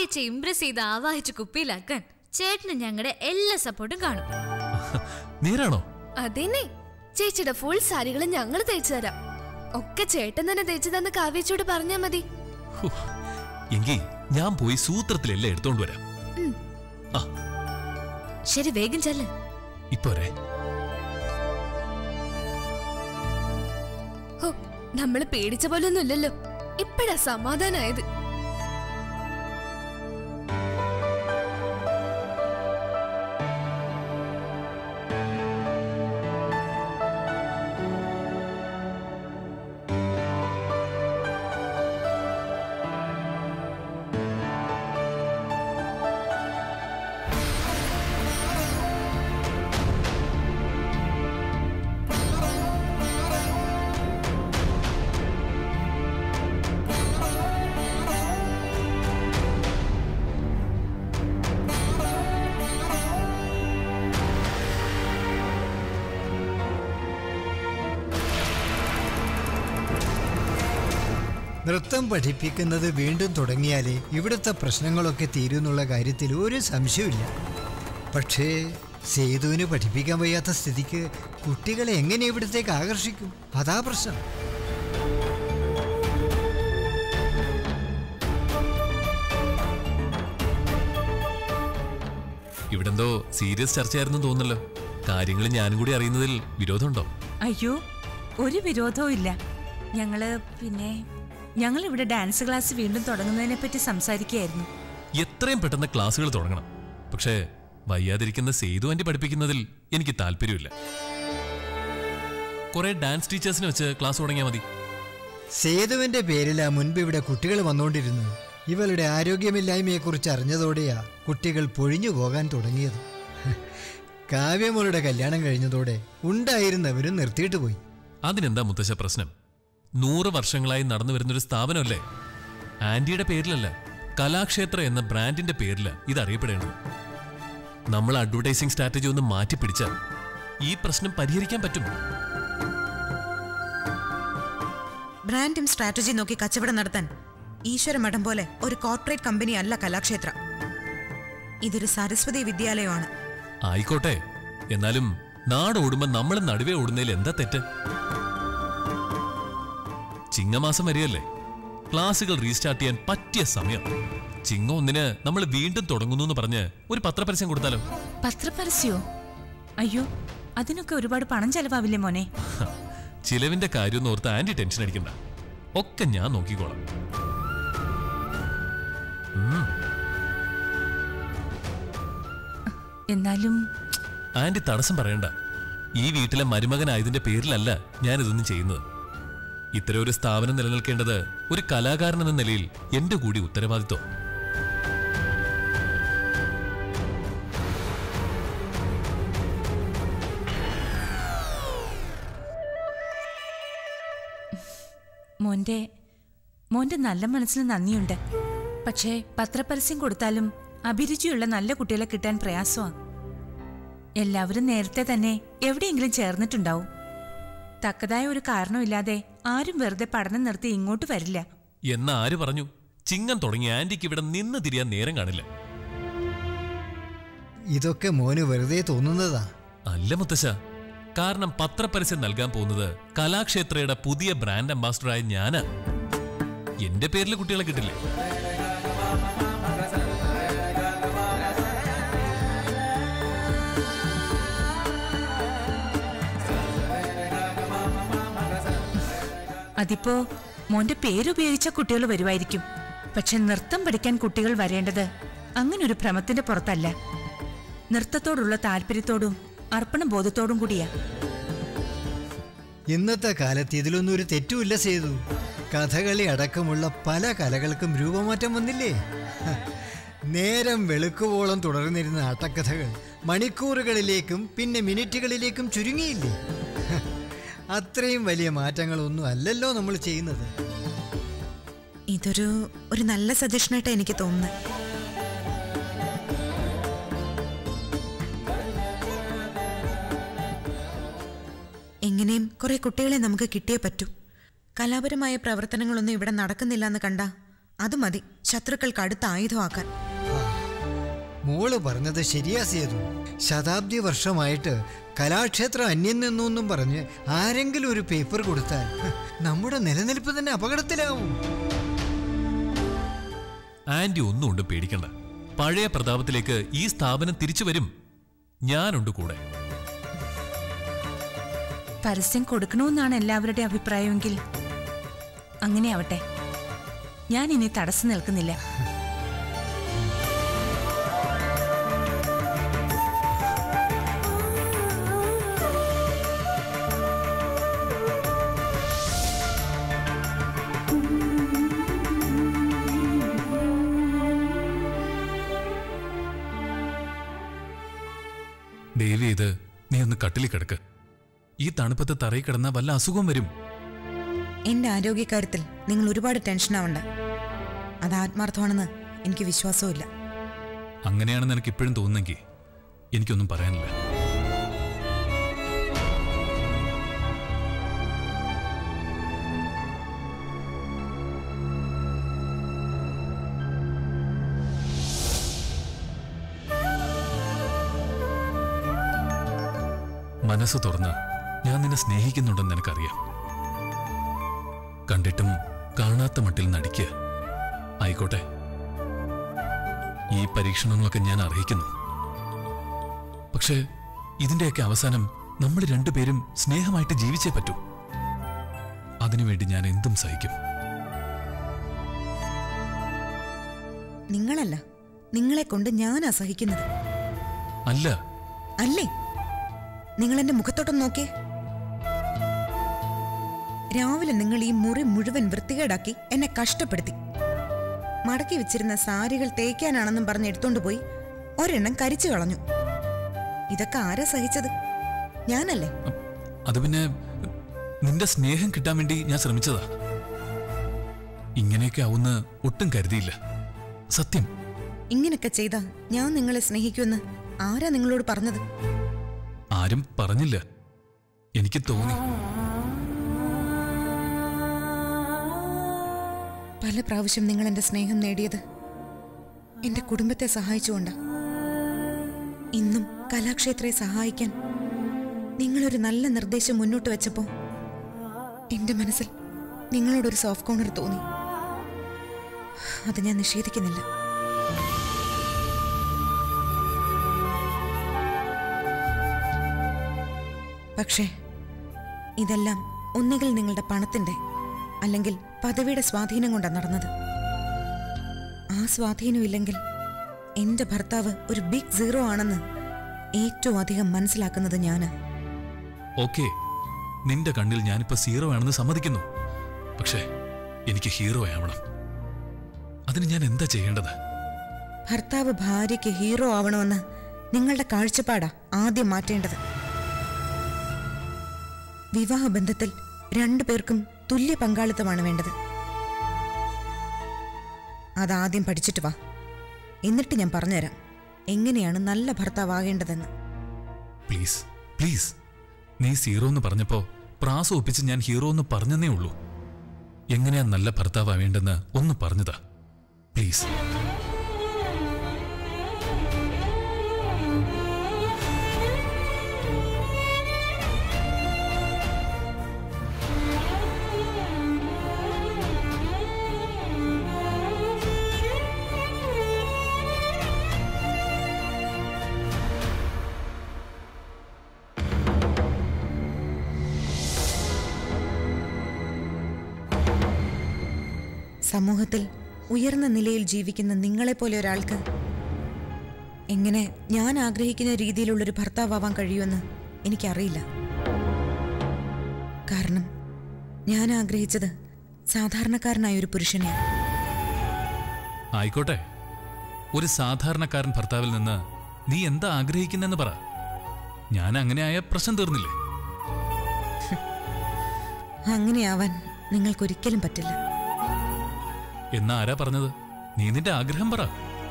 ആദ്യച്ച Impress ചെയ്ത് ആവാഹിച്ച് കുപ്പിയിലാക്കാൻ ചേട്ടന് ഞങ്ങളുടെ എല്ലാ സപ്പോർട്ടും കാണും നേരാണോ അതേനെ ചേച്ചിയുടെ ഫുൾ സാരികൾ ഞങ്ങൾ തയ്ച്ചു തരാം ഒക്കെ ചേട്ടൻ തന്നെ തയ്ച്ചു തന്ന് കാവ്യച്ചോട് പറഞ്ഞാ മതി ഹോ, എങ്കി ഞാൻ പോയി സൂത്രത്തിലെല്ലാം എടുത്തോണ്ട് വരാം ആ ശരി വേഗം ചെല്ല് ഇപ്പൊ വരെ ഹോ നമ്മള് പേടിച്ച പോലൊന്നും ഇല്ലല്ലോ ഇപ്പഴാ സമാധാനായത് നൃത്തം പഠിപ്പിക്കുന്നത് വീണ്ടും തുടങ്ങിയാലേ ഇവിടുത്തെ പ്രശ്നങ്ങളൊക്കെ തീരുന്നുള്ള കാര്യത്തിൽ ഒരു സംശയമില്ല പക്ഷേ സേതുവിന് പഠിപ്പിക്കാൻ വയ്യാത്ത സ്ഥിതിക്ക് കുട്ടികളെ എങ്ങനെ ഇവിടത്തേക്ക് ആകർഷിക്കും അതാ പ്രശ്നം ഇവിടെന്തോ സീരിയസ് ചർച്ചയായിരുന്നു തോന്നുന്നല്ലോ കാര്യങ്ങൾ ഞാനും കൂടി അറിയുന്നതിൽ വിരോധമുണ്ടോ അയ്യോ ഒരു വിരോധവും ഇല്ല ഞങ്ങള് പിന്നെ ഞങ്ങൾ ഇവിടെ ഡാൻസ് ക്ലാസ് വീണ്ടും തുടങ്ങുന്നതിനെ പറ്റി സംസാരിക്കുകയായിരുന്നു എത്രയും പെട്ടെന്ന് ക്ലാസ്സുകൾ തുടങ്ങണം പക്ഷേ വയ്യാതിരിക്കുന്ന സേതു ആന്റി പഠിപ്പിക്കുന്നതിൽ എനിക്ക് താല്പര്യമില്ല കുറെ ഡാൻസ് ടീച്ചേഴ്സിനെ വെച്ച് ക്ലാസ് തുടങ്ങിയാൽ മതി സേതുവിന്റെ പേരിലാ മുൻപ് ഇവിടെ കുട്ടികൾ വന്നുകൊണ്ടിരുന്നത് ഇവളുടെ ആരോഗ്യമില്ലായ്മയെക്കുറിച്ച് അറിഞ്ഞതോടെയാ കുട്ടികൾ പൊഴിഞ്ഞു പോകാൻ തുടങ്ങിയത് കാവ്യമോളുടെ കല്യാണം കഴിഞ്ഞതോടെ ഉണ്ടായിരുന്നവരും നിർത്തിയിട്ട് പോയി അതിനെന്താ മുത്തശ്ശ പ്രശ്നം നൂറ് വർഷങ്ങളായി നടന്നു വരുന്നൊരു സ്ഥാപനമല്ലേ ആന്റിയുടെ പേരിലല്ല കലാക്ഷേത്ര എന്ന ബ്രാൻഡിന്റെ പേരില ഇത് അറിയപ്പെടേണ്ടത് നമ്മൾ അഡ്വർടൈസിംഗ് സ്ട്രാറ്റജി ഒന്ന് മാറ്റി പിടിച്ചാൽ ഈ പ്രശ്നം പരിഹരിക്കാൻ പറ്റും ബ്രാൻഡും സ്ട്രാറ്റജി നോക്കി കച്ചവടം നടത്താൻ ഈശ്വര മഠം പോലെ ഒരു കോർപ്പറേറ്റ് കമ്പനി അല്ല കലാക്ഷേത്ര ഇതൊരു സരസ്വതി വിദ്യാലയമാണ് ആയിക്കോട്ടെ എന്നാലും നാട് ഓടുമ്പോ നമ്മൾ നടുവേ ഓടുന്നതിൽ എന്താ തെറ്റ് ചിങ്ങമാസം വരികയല്ലേ ക്ലാസുകൾ റീസ്റ്റാർട്ട് ചെയ്യാൻ പറ്റിയ സമയം ചിങ്ങ ഒന്നിന് നമ്മൾ വീണ്ടും തുടങ്ങുന്നു എന്ന് പറഞ്ഞ് ഒരു പത്രപരസ്യം കൊടുത്താലോ പത്രപരസ്യോ അയ്യോ അതിനൊക്കെ ഒരുപാട് പണം ചെലവാവില്ലേ മോനെ ഹ, ചിലവിന്റെ കാര്യം ഓർത്ത് ആന്റി ടെൻഷൻ അടിക്കണ്ട ഒക്കെ ഞാൻ നോക്കിക്കോളാം ഉം, എന്നാലും ആന്റി തടസ്സം പറയണ്ട ഈ വീട്ടിലെ മരുമകനായതിന്റെ പേരിലല്ല ഞാൻ ഇതൊന്നും ചെയ്യുന്നത് ഇത്തരം ഒരു സ്ഥാപനം നിലനിൽക്കേണ്ടത് ഒരു കലാകാരൻ എന്ന നിലയിൽ എന്റെ കൂടി ഉത്തരവാദിത്വം മോന്റെ മോന്റെ നല്ല മനസ്സിന് നന്ദിയുണ്ട് പക്ഷേ പത്രപരസ്യം കൊടുത്താലും അഭിരുചിയുള്ള നല്ല കുട്ടികളെ കിട്ടാൻ പ്രയാസമാ എല്ലാവരും നേരത്തെ തന്നെ എവിടെയെങ്കിലും ചേർന്നിട്ടുണ്ടാവും തക്കതായ ഒരു കാരണമില്ലാതെ ആരും വെറുതെ പഠനം നിർത്തി ഇങ്ങോട്ട് വരില്ല എന്ന ആര് പറഞ്ഞു ചിങ്ങം തുടങ്ങി ആന്റിക്ക് ഇവിടെ നിന്ന് തിരിയാൻ നേരം കാണില്ല ഇതൊക്കെ മോന് വെറുതെ തോന്നുന്നതാ അല്ല മുത്തശ്ശ കാരണം പത്രപരസ്യം നൽകാൻ പോകുന്നത് കലാക്ഷേത്രയുടെ പുതിയ ബ്രാൻഡ് അംബാസഡറായ ഞാനാ എന്റെ പേരിൽ കുട്ടികളെ കിട്ടില്ലേ അതിപ്പോ മോന്റെ പേരുപയോഗിച്ച കുട്ടികൾ വരുമായിരിക്കും പക്ഷെ നൃത്തം പഠിക്കാൻ കുട്ടികൾ വരേണ്ടത് അങ്ങനെ ഒരു ഭ്രമത്തിന്റെ പുറത്തല്ല നൃത്തത്തോടുള്ള താല്പര്യത്തോടും അർപ്പണബോധത്തോടും കൂടിയാ ഇന്നത്തെ കാലത്ത് ഇതിലൊന്നും ഒരു തെറ്റുമില്ല സേതു കഥകളി അടക്കമുള്ള പല കലകൾക്കും രൂപമാറ്റം വന്നില്ലേ ഹ, നേരം വെളുക്കുവോളം തുടർന്നിരുന്ന ആട്ടക്കഥകൾ മണിക്കൂറുകളിലേക്കും പിന്നെ മിനിറ്റുകളിലേക്കും ചുരുങ്ങിയില്ലേ ഹ, അത്രയും വലിയ മാറ്റങ്ങളൊന്നും അല്ലല്ലോ നമ്മൾ ചെയ്യുന്നത് ഇതൊരു ഒരു നല്ല സജഷനായിട്ട് എനിക്ക് തോന്നുന്നത് എങ്ങനെയും കുറെ കുട്ടികളെ നമുക്ക് കിട്ടിയേ പറ്റൂ കലാപരമായ പ്രവർത്തനങ്ങളൊന്നും ഇവിടെ നടക്കുന്നില്ല എന്ന് കണ്ട അത് മതി ശത്രുക്കൾക്ക് അടുത്ത ആയുധമാക്കാൻ മോള് പറഞ്ഞത് ശരിയാ സേതു ശതാബ്ദി വർഷമായിട്ട് കലാക്ഷേത്രം അന്യം നിന്നൊന്നും പറഞ്ഞ് ആരെങ്കിലും ഒരു പേപ്പർ കൊടുത്താൽ ഹ്, നമ്മുടെ നിലനിൽപ്പ് തന്നെ അപകടത്തിലാവും ആന്റി ഒന്നും കൊണ്ട് പേടിക്കണ്ട പഴയ പ്രതാപത്തിലേക്ക് ഈ സ്ഥാപനം തിരിച്ചു വരും ഞാനുണ്ട് കൂടെ പരസ്യം കൊടുക്കണമെന്നാണ് എല്ലാവരുടെയും അഭിപ്രായമെങ്കിൽ അങ്ങനെ ആവട്ടെ ഞാൻ ഇനി തടസ്സം നിൽക്കുന്നില്ല ദേവി ഇത് നീ ഒന്ന് കട്ടിലിൽ കിടക്ക് ഈ തണുപ്പത്ത് തറയിൽ കിടന്ന വല്ല അസുഖം വരും എന്റെ ആരോഗ്യകാര്യത്തിൽ നിങ്ങൾ ഒരുപാട് ടെൻഷൻ ആവണ്ട അത് ആത്മാർത്ഥമാണെന്ന് എനിക്ക് വിശ്വാസവുമില്ല അങ്ങനെയാണെന്ന് എനിക്ക് ഇപ്പോഴും തോന്നുന്നെങ്കിൽ എനിക്കൊന്നും പറയാനില്ല മനസ്സ് തുറന്ന് ഞാൻ നിന്നെ സ്നേഹിക്കുന്നുണ്ടെന്ന് എനിക്കറിയാം കണ്ടിട്ടും കാണാത്ത മട്ടിൽ നടിക്കുക ആയിക്കോട്ടെ ഈ പരീക്ഷണങ്ങളൊക്കെ ഞാൻ അർഹിക്കുന്നു പക്ഷേ ഇതിന്റെയൊക്കെ അവസാനം നമ്മൾ രണ്ടുപേരും സ്നേഹമായിട്ട് ജീവിച്ചേ പറ്റൂ അതിനുവേണ്ടി ഞാൻ എന്തും സഹിക്കും നിങ്ങളല്ല നിങ്ങളെ കൊണ്ട് ഞാൻ അസഹിക്കുന്നത് അല്ല അല്ലേ നിങ്ങൾ എന്റെ മുഖത്തോട്ടം നോക്കിയേ രാവിലെ നിങ്ങൾ ഈ മുറി മുഴുവൻ വൃത്തികേടാക്കി എന്നെ കഷ്ടപ്പെടുത്തി മടക്കി വെച്ചിരുന്ന സാരികൾ തേക്കാനാണെന്നും പറഞ്ഞ് എടുത്തോണ്ട് പോയി ഒരെണ്ണം കരിച്ചു കളഞ്ഞു ഇതൊക്കെ ആരാ സഹിച്ചത് ഞാനല്ലേ അത് പിന്നെ നിന്റെ സ്നേഹം കിട്ടാൻ വേണ്ടി ഞാൻ ശ്രമിച്ചതാ ഇങ്ങനെയൊക്കെ ആവുന്ന ഒട്ടും കരുതിയില്ല സത്യം ഇങ്ങനൊക്കെ ചെയ്താ ഞാൻ നിങ്ങളെ സ്നേഹിക്കുമെന്ന് ആരാ നിങ്ങളോട് പറഞ്ഞത് ആരും പറഞ്ഞില്ല എനിക്ക് തോന്നി പല പ്രാവശ്യം നിങ്ങൾ എന്റെ സ്നേഹം നേടിയത് എന്റെ കുടുംബത്തെ സഹായിച്ചുകൊണ്ടാ ഇന്നും കലാക്ഷേത്രയെ സഹായിക്കാൻ നിങ്ങളൊരു നല്ല നിർദ്ദേശം മുന്നോട്ട് വെച്ചപ്പോ എന്റെ മനസ്സിൽ നിങ്ങളോടൊരു സോഫ്റ്റ് കോർണർ തോന്നി അത് ഞാൻ നിഷേധിക്കുന്നില്ല പക്ഷേ ഇതെല്ലാം ഒന്നുകിൽ നിങ്ങളുടെ പണത്തിന്റെ അല്ലെങ്കിൽ പദവിയുടെ സ്വാധീനം കൊണ്ടാണ് നടന്നത് ആ സ്വാധീനമില്ലെങ്കിൽ എന്റെ ഭർത്താവ് ഒരു ബിഗ് സീറോ ആണെന്ന് ഏറ്റവും അധികം മനസ്സിലാക്കുന്നത് ഞാന് ഓക്കെ നിന്റെ കണ്ണിൽ ഞാനിപ്പോ സീറോ ആണെന്ന് സമ്മതിക്കുന്നു പക്ഷേ എനിക്ക് ഹീറോ ആവണം അതിന് ഞാൻ എന്താ ചെയ്യേണ്ടത് ഭർത്താവ് ഭാര്യയ്ക്ക് ഹീറോ ആവണമെന്ന് നിങ്ങളുടെ കാഴ്ചപ്പാടാ ആദ്യം മാറ്റേണ്ടത് വിവാഹബന്ധത്തിൽ രണ്ടുപേർക്കും തുല്യ പങ്കാളിത്തമാണ് വേണ്ടത് അതാദ്യം പഠിച്ചിട്ട് വാ എന്നിട്ട് ഞാൻ പറഞ്ഞുതരാം എങ്ങനെയാണ് നല്ല ഭർത്താവാകേണ്ടതെന്ന് പ്ലീസ് പ്ലീസ് നീ സീറോ എന്ന് പറഞ്ഞപ്പോ പ്രാസം ഒപ്പിച്ച് ഞാൻ ഹീറോ എന്ന് പറഞ്ഞെന്നേ ഉള്ളൂ എങ്ങനെയാ നല്ല ഭർത്താവേണ്ടെന്ന് ഒന്ന് പറഞ്ഞതാ പ്ലീസ് സമൂഹത്തിൽ ഉയർന്ന നിലയിൽ ജീവിക്കുന്ന നിങ്ങളെപ്പോലെ ഒരാൾക്ക് എങ്ങനെ ഞാൻ ആഗ്രഹിക്കുന്ന രീതിയിലുള്ളൊരു ഭർത്താവാൻ കഴിയുമെന്ന് എനിക്കറിയില്ല കാരണം ഞാൻ ആഗ്രഹിച്ചത് സാധാരണക്കാരനായ ഒരു പുരുഷനെയാണ് ആയിക്കോട്ടെ ഒരു സാധാരണക്കാരൻ ഭർത്താവിൽ നിന്ന് നീ എന്താ ആഗ്രഹിക്കുന്നെന്ന് പറ ഞാൻ അങ്ങനെയായ പ്രശ്നം തീർന്നില്ലേ അങ്ങനെയാവാൻ നിങ്ങൾക്കൊരിക്കലും പറ്റില്ല എന്നാ ആരാ പറഞ്ഞത് നീ നിന്റെ ആഗ്രഹം പറ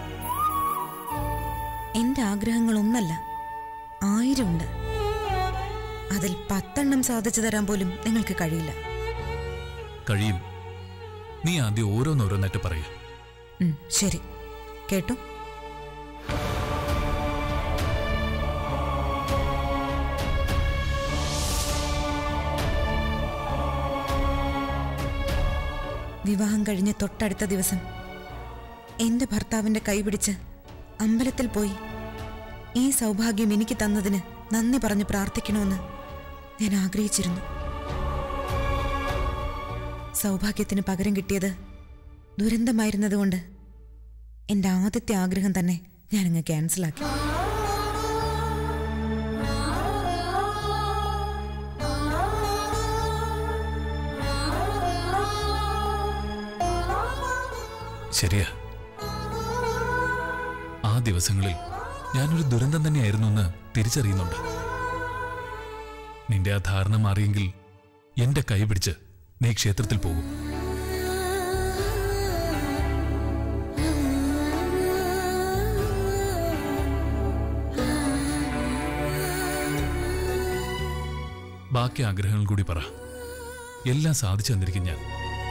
എന്റെ ആഗ്രഹങ്ങളൊന്നല്ല ആയിരമുണ്ട് അതിൽ പത്തെണ്ണം സാധിച്ചു തരാൻ പോലും നിങ്ങൾക്ക് കഴിയില്ല കഴിയും നീ ആദ്യം ഓരോന്നോരോന്നായിട്ട് പറയൂ ഉം, ശരി കേട്ടു വിവാഹം കഴിഞ്ഞ തൊട്ടടുത്ത ദിവസം എന്റെ ഭർത്താവിന്റെ കൈപിടിച്ച് അമ്പലത്തിൽ പോയി ഈ സൗഭാഗ്യം എനിക്ക് തന്നതിന് നന്ദി പറഞ്ഞ് പ്രാർത്ഥിക്കണമെന്ന് ഞാൻ ആഗ്രഹിച്ചിരുന്നു സൗഭാഗ്യത്തിന് പകരം കിട്ടിയത് ദുരന്തമായിരുന്നതുകൊണ്ട് എന്റെ ആദ്യത്തെ ആഗ്രഹം തന്നെ ഞാനങ്ങ് ക്യാൻസലാക്കി ശരിയാ ആ ദിവസങ്ങളിൽ ഞാനൊരു ദുരന്തം തന്നെയായിരുന്നു എന്ന് തിരിച്ചറിയുന്നുണ്ട് നിന്റെ ആ ധാരണ മാറിയെങ്കിൽ എന്റെ കൈ പിടിച്ച് നീ ക്ഷേത്രത്തിൽ പോകും ബാക്കി ആഗ്രഹങ്ങൾ കൂടി പറ എല്ലാം സാധിച്ചു തന്നിരിക്കും ഞാൻ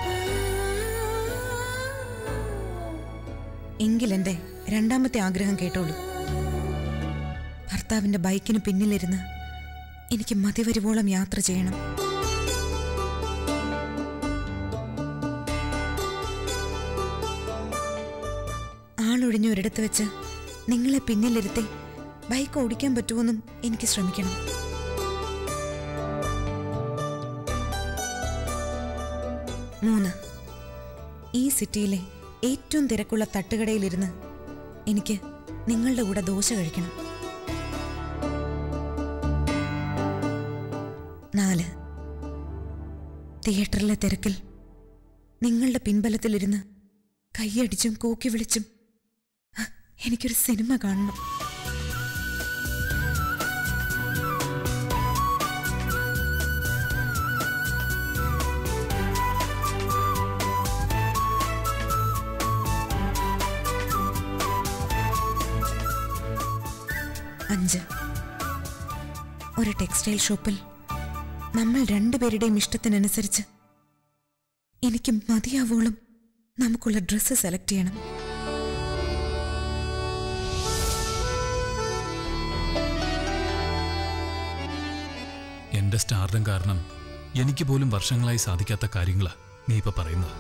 എങ്കിൽ എന്റെ രണ്ടാമത്തെ ആഗ്രഹം കേട്ടോളൂ ഭർത്താവിന്റെ ബൈക്കിന് പിന്നിലിരുന്ന് എനിക്ക് മതിവരുവോളം യാത്ര ചെയ്യണം ആളൊഴിഞ്ഞ ഒരിടത്ത് വെച്ച് നിങ്ങളെ പിന്നിലിരുത്തി ബൈക്ക് ഓടിക്കാൻ പറ്റുമെന്നും എനിക്ക് ശ്രമിക്കണം മൂന്ന് ഈ സിറ്റിയിലെ ഏറ്റവും തിരക്കുള്ള തട്ടുകടയിലിരുന്ന് എനിക്ക് നിങ്ങളുടെ കൂടെ ദോശ കഴിക്കണം നാല് തിയേറ്ററിലെ തിരക്കിൽ നിങ്ങളുടെ പിൻബലത്തിലിരുന്ന് കൈയടിച്ചും കൂക്കി വിളിച്ചും ഹ, എനിക്കൊരു സിനിമ കാണണം അഞ്ച് ഒരു ടെക്സ്റ്റൈൽ ഷോപ്പിൽ നമ്മൾ രണ്ടുപേരുടെയും ഇഷ്ടത്തിനനുസരിച്ച് എനിക്ക് മതിയാവോളം നമുക്കുള്ള ഡ്രസ്സ് സെലക്ട് ചെയ്യണം എന്റെ സ്റ്റാർഡം കാരണം എനിക്ക് പോലും വർഷങ്ങളായി സാധിക്കാത്ത കാര്യങ്ങളാ നീ ഇപ്പൊ പറയുന്നത്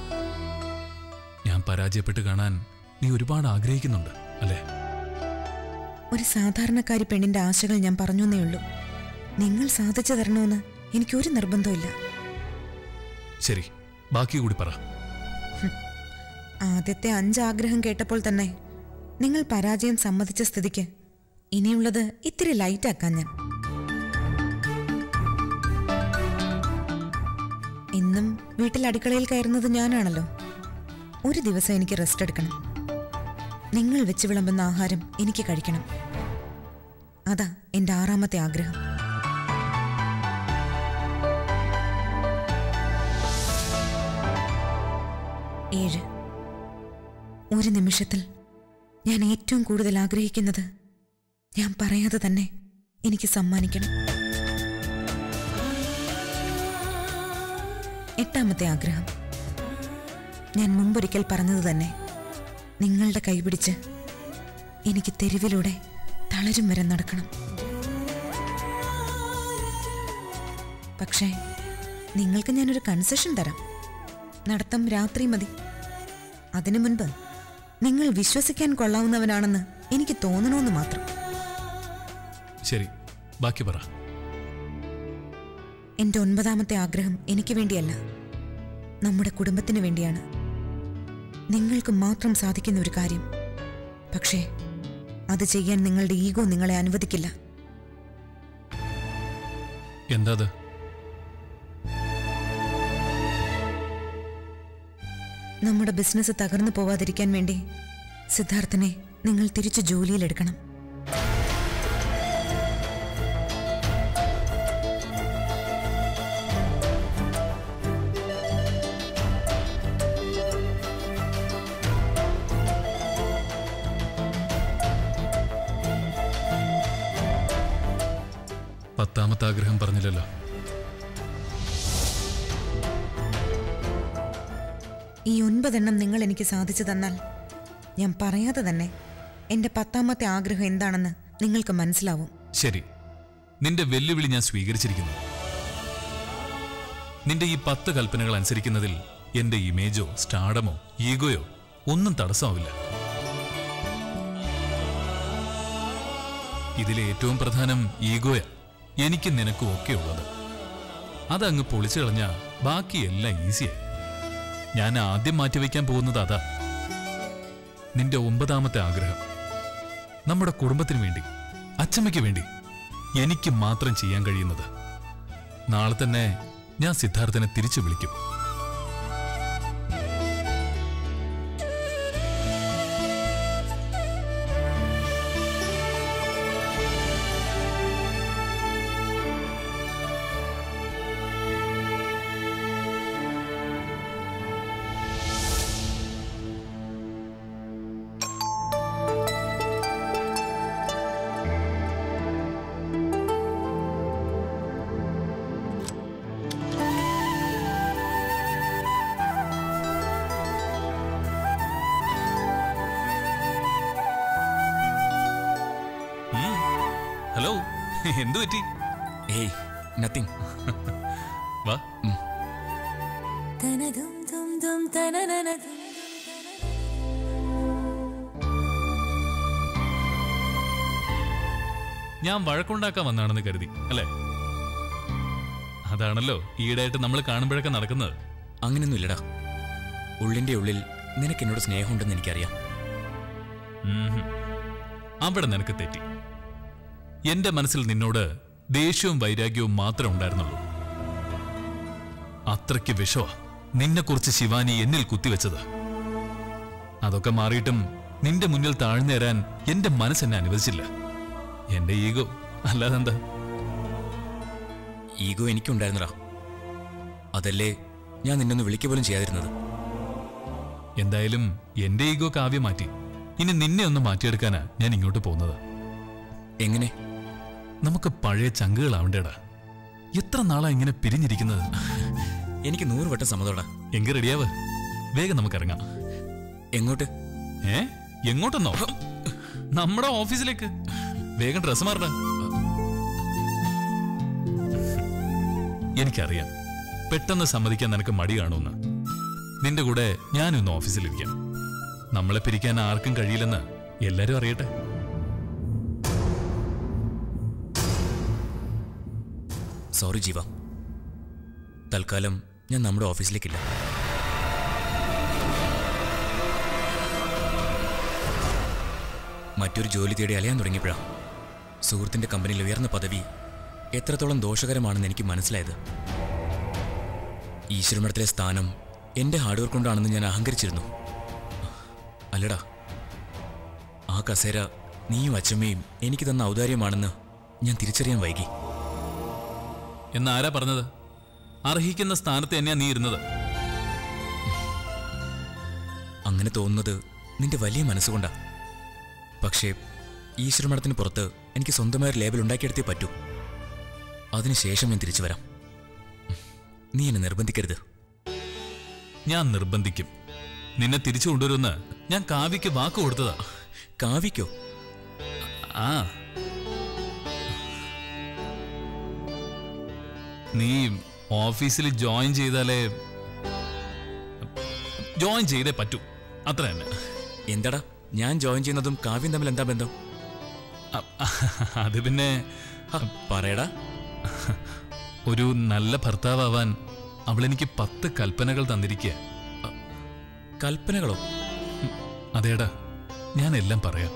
ഞാൻ പരാജയപ്പെട്ട് കാണാൻ നീ ഒരുപാട് ആഗ്രഹിക്കുന്നുണ്ട് അല്ലേ ഒരു സാധാരണക്കാരി പെണ്ണിന്റെ ആശകൾ ഞാൻ പറഞ്ഞു എന്നേ ഉള്ളൂ നിങ്ങൾ സാധിച്ചു തരണമെന്ന് എനിക്കൊരു നിർബന്ധമില്ല ശരി ബാക്കി കൂടി പറ ആദ്യത്തെ അഞ്ച് ആഗ്രഹം കേട്ടപ്പോൾ തന്നെ നിങ്ങൾ പരാജയം സമ്മതിച്ച സ്ഥിതിക്ക് ഇനിയുള്ളത് ഇത്തിരി ലൈറ്റാക്കാൻ ഞാൻ ഇന്നും വീട്ടിൽ അടുക്കളയിൽ കയറുന്നത് ഞാനാണല്ലോ ഒരു ദിവസം എനിക്ക് റെസ്റ്റ് എടുക്കണം നിങ്ങൾ വെച്ച് വിളമ്പുന്ന ആഹാരം എനിക്ക് കഴിക്കണം അതാ എൻ്റെ ആറാമത്തെ ആഗ്രഹം ഏഴ് ഒരു നിമിഷത്തിൽ ഞാൻ ഏറ്റവും കൂടുതൽ ആഗ്രഹിക്കുന്നത് ഞാൻ പറയാതെ തന്നെ എനിക്ക് സമ്മാനിക്കണം എട്ടാമത്തെ ആഗ്രഹം ഞാൻ മുമ്പൊരിക്കൽ പറഞ്ഞത് തന്നെ നിങ്ങളുടെ കൈപിടിച്ച് എനിക്ക് തെരുവിലൂടെ തളരും വരെ നടക്കണം പക്ഷേ നിങ്ങൾക്ക് ഞാനൊരു കൺസെഷൻ തരാം നടത്തം രാത്രി മതി അതിനു മുൻപ് നിങ്ങൾ വിശ്വസിക്കാൻ കൊള്ളാവുന്നവനാണെന്ന് എനിക്ക് തോന്നണമെന്ന് മാത്രം ശരി ബാക്കി പറ എന്റെ ഒൻപതാമത്തെ ആഗ്രഹം എനിക്ക് വേണ്ടിയല്ല നമ്മുടെ കുടുംബത്തിന് വേണ്ടിയാണ് നിങ്ങൾക്ക് മാത്രം സാധിക്കുന്ന ഒരു കാര്യം പക്ഷേ അത് ചെയ്യാൻ നിങ്ങളുടെ ഈഗോ നിങ്ങളെ അനുവദിക്കില്ല എന്താ അത് നമ്മുടെ ബിസിനസ് തകർന്നു പോവാതിരിക്കാൻ വേണ്ടി സിദ്ധാർത്ഥനെ നിങ്ങൾ തിരിച്ചു ജോലിയിലെടുക്കണം പത്താമത്തെ ആഗ്രഹം പറഞ്ഞില്ലല്ലോ ഈ ഒൻപതെണ്ണം നിങ്ങൾ എനിക്ക് സാധിച്ചു തന്നാൽ ഞാൻ പറയാതെ തന്നെ എൻ്റെ പത്താമത്തെ ആഗ്രഹം എന്താണെന്ന് നിങ്ങൾക്ക് മനസ്സിലാവും ശരി നിന്റെ വെല്ലുവിളി ഞാൻ സ്വീകരിച്ചിരിക്കുന്നു നിന്റെ ഈ പത്ത് കൽപ്പനകൾ അനുസരിക്കുന്നതിൽ എന്റെ ഇമേജോ സ്റ്റാഡമോ ഈഗോയോ ഒന്നും തടസ്സമാവില്ല ഇതിലെ ഏറ്റവും പ്രധാനം ഈഗോയാ എനിക്ക് നിനക്കും ഒക്കെ ഉള്ളത് അതങ്ങ് പൊളിച്ചു കളഞ്ഞ ബാക്കിയെല്ലാം ഈസിയായി ഞാൻ ആദ്യം മാറ്റിവെക്കാൻ പോകുന്നത് അതാ നിന്റെ ഒമ്പതാമത്തെ ആഗ്രഹം നമ്മുടെ കുടുംബത്തിന് വേണ്ടി അച്ചമ്മയ്ക്ക് വേണ്ടി എനിക്ക് മാത്രം ചെയ്യാൻ കഴിയുന്നത് നാളെ തന്നെ ഞാൻ സിദ്ധാർത്ഥനെ തിരിച്ചു വിളിക്കും ഉം. ഹലോ എന്തു പറ്റി ഏയ് നത്തിങ് വാ ഞാൻ വഴക്കുണ്ടാക്കാൻ വന്നാണെന്ന് കരുതി അല്ലേ അതാണല്ലോ ഈയിടെയായിട്ട് നമ്മൾ കാണുമ്പോഴൊക്കെ നടക്കുന്നത് അങ്ങനെയൊന്നും ഇല്ലടാ ഉള്ളിന്റെ ഉള്ളിൽ നിനക്ക് എന്നോട് സ്നേഹമുണ്ടെന്ന് എനിക്കറിയാം ഉംഹും. അവിടെ നിനക്ക് തെറ്റി എന്റെ മനസ്സിൽ നിന്നോട് ദേഷ്യവും വൈരാഗ്യവും മാത്രമേ ഉണ്ടായിരുന്നുള്ളൂ അത്രയ്ക്ക് വിഷമാ നിന്നെക്കുറിച്ച് ശിവാനി എന്നിൽ കുത്തിവെച്ചത് അതൊക്കെ മാറിയിട്ടും നിന്റെ മുന്നിൽ താഴ്ന്നു തരാൻ എന്റെ മനസ്സെന്നെ അനുവദിച്ചില്ല എന്റെ ഈഗോ അല്ലാതെന്താ ഈഗോ എനിക്കുണ്ടായിരുന്നടാ അതല്ലേ ഞാൻ നിന്നൊന്ന് വിളിക്കുക പോലും ചെയ്യാതിരുന്നത് എന്തായാലും എന്റെ ഈഗോ കാവ്യം മാറ്റി ഇനി നിന്നെ ഒന്ന് മാറ്റിയെടുക്കാനാ ഞാൻ ഇങ്ങോട്ട് പോകുന്നത് എങ്ങനെ നമുക്ക് പഴയ ചങ്കുകളാവണ്ടേടാ എത്ര നാളാ ഇങ്ങനെ പിരിഞ്ഞിരിക്കുന്നത് എനിക്ക് നൂറ് വട്ടം സമ്മതോടാ എങ്കിൽ റെഡിയാവ് വേഗം നമുക്ക് ഇറങ്ങാം എങ്ങോട്ട് ഏ എങ്ങോട്ടെന്നോ നമ്മുടെ ഓഫീസിലേക്ക് വേഗം ഡ്രസ് മാറടാ എനിക്കറിയാം പെട്ടെന്ന് സമ്മതിക്കാൻ നിനക്ക് മടി കാണുമെന്ന് നിന്റെ കൂടെ ഞാനൊന്ന് ഓഫീസിലിരിക്കാം നമ്മളെ പിരിക്കാൻ ആർക്കും കഴിയില്ലെന്ന് എല്ലാരും അറിയട്ടെ സോറി ജീവ തൽക്കാലം ഞാൻ നമ്മുടെ ഓഫീസിലേക്കില്ല മറ്റൊരു ജോലി തേടി അലയാൻ തുടങ്ങിയപ്പോഴാ സുഹൃത്തിന്റെ കമ്പനിയിൽ ഉയർന്ന പദവി എത്രത്തോളം ദോഷകരമാണെന്ന് എനിക്ക് മനസ്സിലായത് ഈശ്വരമഠത്തിലെ സ്ഥാനം എന്റെ ഹാർഡ് വർക്ക് കൊണ്ടാണെന്ന് ഞാൻ അഹങ്കരിച്ചിരുന്നു അല്ലടാ ആ കസേര നീയും അച്ഛമ്മയും എനിക്ക് തന്ന ഔദാര്യമാണെന്ന് ഞാൻ തിരിച്ചറിയാൻ വൈകി എന്നാരാ പറഞ്ഞത് അർഹിക്കുന്ന സ്ഥാനത്ത് തന്നെയാ നീ ഇരുന്നത് അങ്ങനെ തോന്നുന്നത് നിന്റെ വലിയ മനസ്സുകൊണ്ടാ പക്ഷേ ഈശ്വരമഠത്തിന് പുറത്ത് എനിക്ക് സ്വന്തമായ ഒരു ലേബൽ ഉണ്ടാക്കിയെടുത്തേ പറ്റൂ അതിനുശേഷം ഞാൻ തിരിച്ചു വരാം നീ എന്നെ നിർബന്ധിക്കരുത് ഞാൻ നിർബന്ധിക്കും നിന്നെ തിരിച്ചു കൊണ്ടുവരുമെന്ന് ഞാൻ കാവ്യക്ക് വാക്ക് കൊടുത്തതാ കാവിക്കോ ആ നീ ഓഫീസിൽ ജോയിൻ ചെയ്താലേ ജോയിൻ ചെയ്തേ പറ്റൂ അത്ര തന്നെ എന്താടാ ഞാൻ ജോയിൻ ചെയ്യുന്നതും കാവ്യം തമ്മിൽ എന്താ ബന്ധം അ- അത് പിന്നെ ഹ, പറയടാ ഒരു നല്ല ഭർത്താവാൻ അവളെനിക്ക് പത്ത് കൽപ്പനകൾ തന്നിരിക്കുക കൽപ്പനകളോ അതേടാ ഞാൻ എല്ലാം പറയാം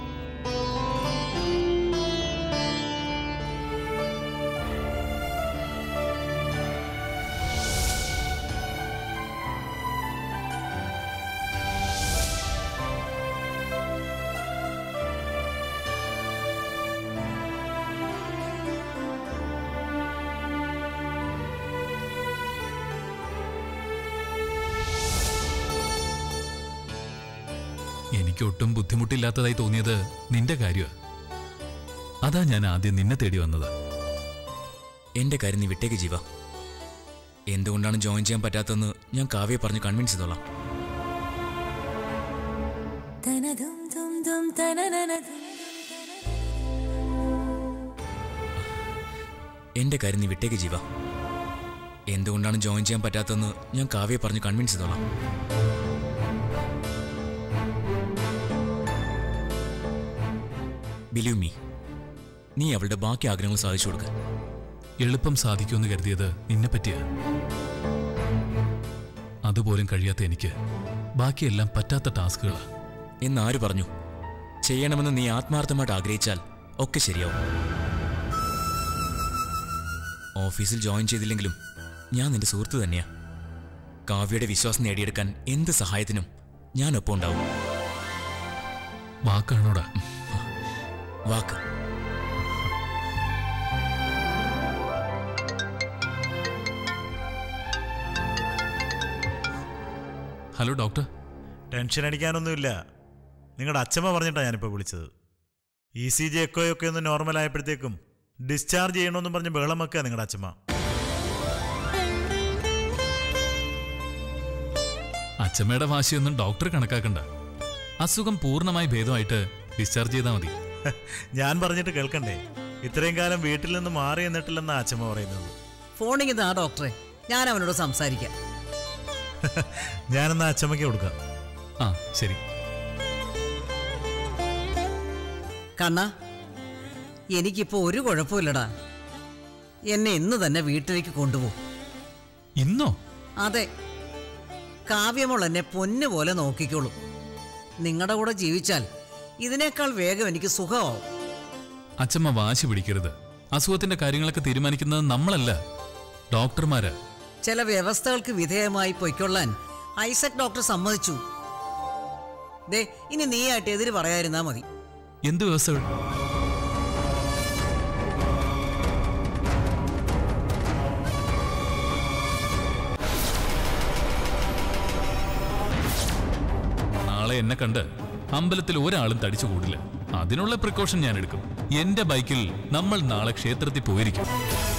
എനിക്ക് ഒട്ടും ബുദ്ധിമുട്ടില്ലാത്തതായി തോന്നിയത് നിന്റെ കാര്യമാ അതാ ഞാൻ ആദ്യം നിന്നെ തേടി വന്നത് എന്റെ കാര്യം നീ വിട്ടേക്ക് ജീവ എന്തുകൊണ്ടാണ് ജോയിൻ ചെയ്യാൻ പറ്റാത്തതെന്ന് ഞാൻ കാവ്യെ പറഞ്ഞ് കൺവിൻസ് ചെയ്തോളാം എന്റെ കാര്യം നീ വിട്ടേക്ക് ജീവ എന്തുകൊണ്ടാണ് ജോയിൻ ചെയ്യാൻ പറ്റാത്തതെന്ന് ഞാൻ കാവ്യെ പറഞ്ഞ് കൺവിൻസ് ചെയ്തോളാം ബിലീവ് മീ നീ അവളുടെ ബാക്കി ആഗ്രഹങ്ങൾ സാധിച്ചു കൊടുക്കുക എളുപ്പം സാധിക്കുമെന്ന് കരുതിയത് നിന്നെ പറ്റിയാ അതുപോലും കഴിയാത്ത എനിക്ക് ബാക്കിയെല്ലാം പറ്റാത്ത ടാസ്കുകളാ എന്നാര് പറഞ്ഞു ചെയ്യണമെന്ന് നീ ആത്മാർത്ഥമായിട്ട് ആഗ്രഹിച്ചാൽ ഒക്കെ ശരിയാവും ഓഫീസിൽ ജോയിൻ ചെയ്തില്ലെങ്കിലും ഞാൻ നിന്റെ സുഹൃത്ത് തന്നെയാ കാവ്യയുടെ വിശ്വാസം നേടിയെടുക്കാൻ എന്ത് സഹായത്തിനും ഞാൻ ഒപ്പം ഉണ്ടാവും വാക്കാണോടാ വാക്ക് ഹലോ ഡോക്ടർ ടെൻഷൻ അടിക്കാനൊന്നുമില്ല നിങ്ങളുടെ അച്ഛമ്മ പറഞ്ഞിട്ടാണ് ഞാനിപ്പോൾ വിളിച്ചത് ഇ സി ജി എക്കോയൊക്കെ ഒന്ന് നോർമൽ ആയപ്പോഴത്തേക്കും ഡിസ്ചാർജ് ചെയ്യണമെന്നും പറഞ്ഞ് ബഹളം വെക്കുക നിങ്ങളുടെ അച്ഛമ്മ അച്ഛമ്മയുടെ വാശിയൊന്നും ഡോക്ടർ കണക്കാക്കണ്ട അസുഖം പൂർണ്ണമായി ഭേദമായിട്ട് ഡിസ്ചാർജ് ചെയ്താൽ മതി ഞാൻ പറഞ്ഞിട്ട് കേൾക്കണ്ടേ ഇത്രയും കാലം വീട്ടിൽ നിന്ന് മാറി എന്നിട്ടില്ലെന്നാ അച്ഛമ്മ പറയുന്നത് ഫോണിങ് ഇതാ ഡോക്ടറെ ഞാൻ അവനോട് സംസാരിക്കാം ഞാനെന്നാ അച്ഛമ്മയ്ക്ക് കൊടുക്കാം ആ ശരി കണ്ണ എനിക്കിപ്പോ ഒരു കുഴപ്പമില്ലടാ എന്നെ ഇന്ന് തന്നെ വീട്ടിലേക്ക് കൊണ്ടുപോകും ഇന്നോ അതെ കാവ്യമോൾ എന്നെ പൊന്നു പോലെ നോക്കിക്കോളൂ നിങ്ങളുടെ കൂടെ ജീവിച്ചാൽ ഇതിനേക്കാൾ വേഗം എനിക്ക് സുഖമാവും അച്ഛമ്മ വാശി പിടിക്കരുത് അസുഖത്തിന്റെ കാര്യങ്ങളൊക്കെ തീരുമാനിക്കുന്നത് നമ്മളല്ല ഡോക്ടർമാരാ ചില വ്യവസ്ഥകൾക്ക് വിധേയമായി പൊയ്ക്കൊള്ളാൻ ഐസക് ഡോക്ടർ സമ്മതിച്ചു ദേ ഇനി നീയായിട്ട് എതിര് പറയാതിരുന്നാ മതി എന്ത് വ്യവസ്ഥകൾ നാളെ എന്നെ കണ്ട് അമ്പലത്തിൽ ഒരാളും തടിച്ചു കൂടില്ല അതിനുള്ള പ്രിക്കോഷൻ ഞാൻ എടുക്കും എന്റെ ബൈക്കിൽ നമ്മൾ നാളെ ക്ഷേത്രത്തിൽ പോയിരിക്കും